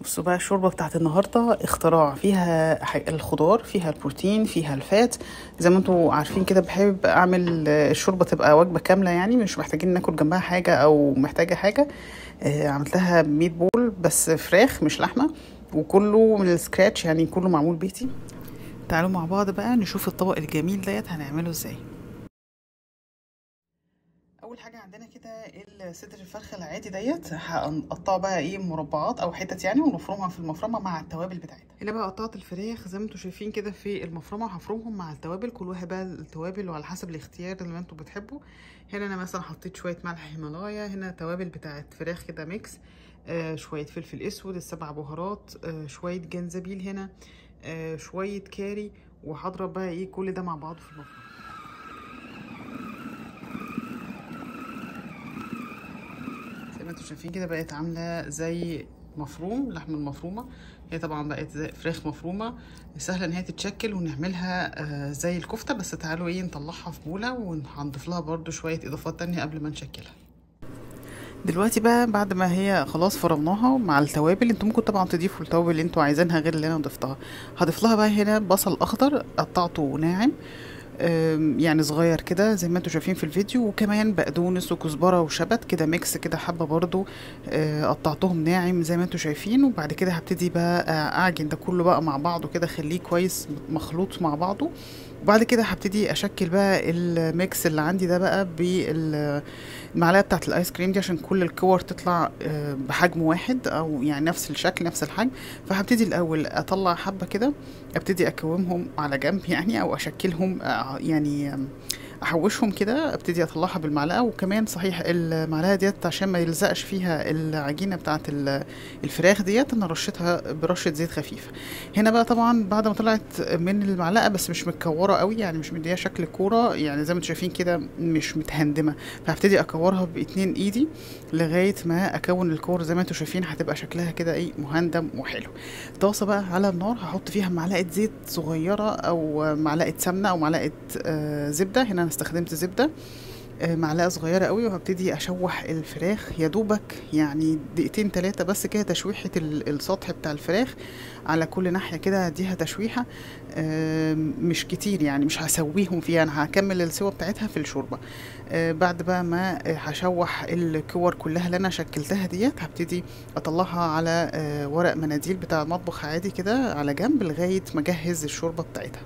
بصوا بقى الشوربه بتاعت النهارده اختراع فيها ح- الخضار فيها البروتين فيها الفات زي ما انتوا عارفين كده بحب اعمل آه، الشوربه تبقى وجبه كامله يعني مش محتاجين ناكل جنبها حاجه او محتاجه حاجه آه، عملت لها ميت بول بس فراخ مش لحمه وكله من السكراتش يعني كله معمول بيتي تعالوا مع بعض بقى نشوف الطبق الجميل ديت هنعمله ازاي اول حاجه عندنا كده صدر الفرخه العادي ديت هنقطعه بقى ايه مربعات او حتت يعني ونفرمها في المفرمه مع التوابل بتاعتها هنا بقى قطعت الفراخ زي ما انتم شايفين كده في المفرمه هفرمهم مع التوابل كل واحد بقى التوابل وعلى حسب الاختيار اللي انتم بتحبوا هنا انا مثلا حطيت شويه ملح هيمالايا هنا توابل بتاعت فراخ كده ميكس آه شويه فلفل اسود السبع بهارات آه شويه جنزبيل هنا آه شويه كاري وهضرب بقى ايه كل ده مع بعضه في المفرمه زي ما انتم شايفين كده بقت عامله زي مفروم اللحمه المفرومه هي طبعا بقت زي فراخ مفرومه سهله ان هي تتشكل ونعملها آه زي الكفته بس تعالوا ايه نطلعها في بوله وهنضيف لها برده شويه اضافات تانية قبل ما نشكلها دلوقتي بقى بعد ما هي خلاص فرمناها مع التوابل انتوا ممكن طبعا تضيفوا التوابل اللي انتوا عايزينها غير اللي انا ضفتها هضيف لها بقى هنا بصل اخضر قطعته ناعم يعني صغير كده زي ما انتوا شايفين في الفيديو وكمان بقدونس وكزبره وشبت كده ميكس كده حبه برضو قطعتهم ناعم زي ما انتوا شايفين وبعد كده هبتدي بقى اعجن ده كله بقى مع بعضه كده خليه كويس مخلوط مع بعضه وبعد كده هبتدي اشكل بقى الميكس اللي عندي ده بقى بالمعلقه بتاعه الايس كريم دي عشان كل الكور تطلع بحجم واحد او يعني نفس الشكل نفس الحجم فهبتدي الاول اطلع حبه كده ابتدي اكومهم على جنب يعني او اشكلهم يعني احوشهم كده ابتدي اطلعها بالمعلقه وكمان صحيح المعلقه ديت عشان ما يلزقش فيها العجينه بتاعه الفراخ ديت انا رشيتها برشه زيت خفيف هنا بقى طبعا بعد ما طلعت من المعلقه بس مش متكوره قوي يعني مش مديها شكل كوره يعني زي ما انتم شايفين كده مش متهندمه فهبتدي اكورها باتنين ايدي لغايه ما اكون الكور زي ما انتم شايفين هتبقى شكلها كده ايه مهندم وحلو طاسه بقى على النار هحط فيها معلقه زيت صغيره او معلقه سمنه او معلقه آه زبده هنا انا استخدمت زبده معلقه صغيره قوي وهبتدي اشوح الفراخ يا دوبك يعني دقيقتين ثلاثه بس كده تشويحه السطح بتاع الفراخ على كل ناحيه كده اديها تشويحه مش كتير يعني مش هسويهم فيها انا هكمل السوا بتاعتها في الشوربه بعد بقى ما هشوح الكور كلها اللي انا شكلتها ديت هبتدي اطلعها على ورق مناديل بتاع المطبخ عادي كده على جنب لغايه ما اجهز الشوربه بتاعتها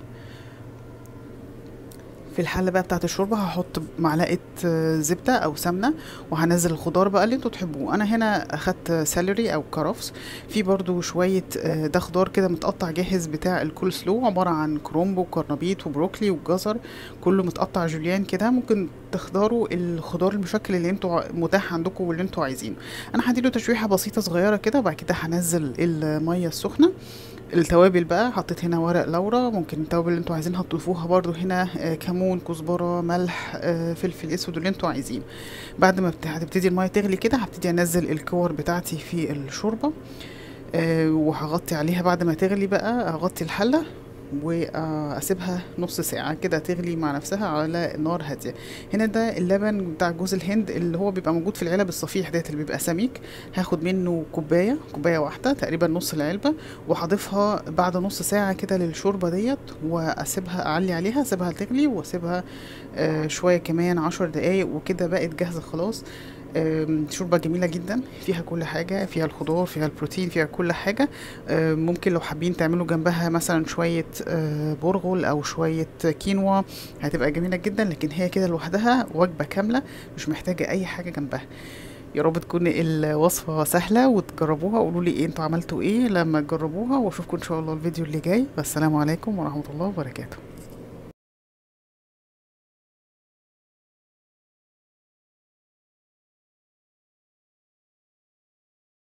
في الحلة بقى بتاعت الشوربة هحط معلقة زبدة أو سمنة وهنزل الخضار بقى اللي انتوا تحبوه أنا هنا أخدت سيلري أو كرفس في برضو شوية ده خضار كده متقطع جاهز بتاع الكول سلو عبارة عن كرومبو وكرنبيط وبروكلي وجزر كله متقطع جوليان كده ممكن تختاروا الخضار المشكل اللي انتوا متاح عندكم واللي انتوا عايزينه أنا هديله تشويحة بسيطة صغيرة كده وبعد كده هنزل المية السخنة التوابل بقى حطيت هنا ورق لورا ممكن التوابل اللي انتوا عايزينها تضيفوها برضو هنا آه كمون كزبره ملح آه فلفل اسود اللي انتوا عايزينه بعد ما هتبتدي الميه تغلي كده هبتدي انزل الكور بتاعتي في الشوربه آه وهغطي عليها بعد ما تغلي بقى اغطي الحله واسيبها نص ساعه كده تغلي مع نفسها على نار هاديه هنا ده اللبن بتاع جوز الهند اللي هو بيبقى موجود في العلب الصفيح ديت اللي بيبقى سميك هاخد منه كوبايه كوبايه واحده تقريبا نص العلبه وهضيفها بعد نص ساعه كده للشوربه ديت واسيبها اعلي عليها اسيبها تغلي واسيبها آه شويه كمان عشر دقايق وكده بقت جاهزه خلاص شوربه جميله جدا فيها كل حاجه فيها الخضار فيها البروتين فيها كل حاجه ممكن لو حابين تعملوا جنبها مثلا شويه برغل او شويه كينوا هتبقى جميله جدا لكن هي كده لوحدها وجبه كامله مش محتاجه اي حاجه جنبها يا رب تكون الوصفة سهلة وتجربوها وقولوا لي ايه انتوا عملتوا ايه لما تجربوها واشوفكم ان شاء الله الفيديو اللي جاي والسلام عليكم ورحمة الله وبركاته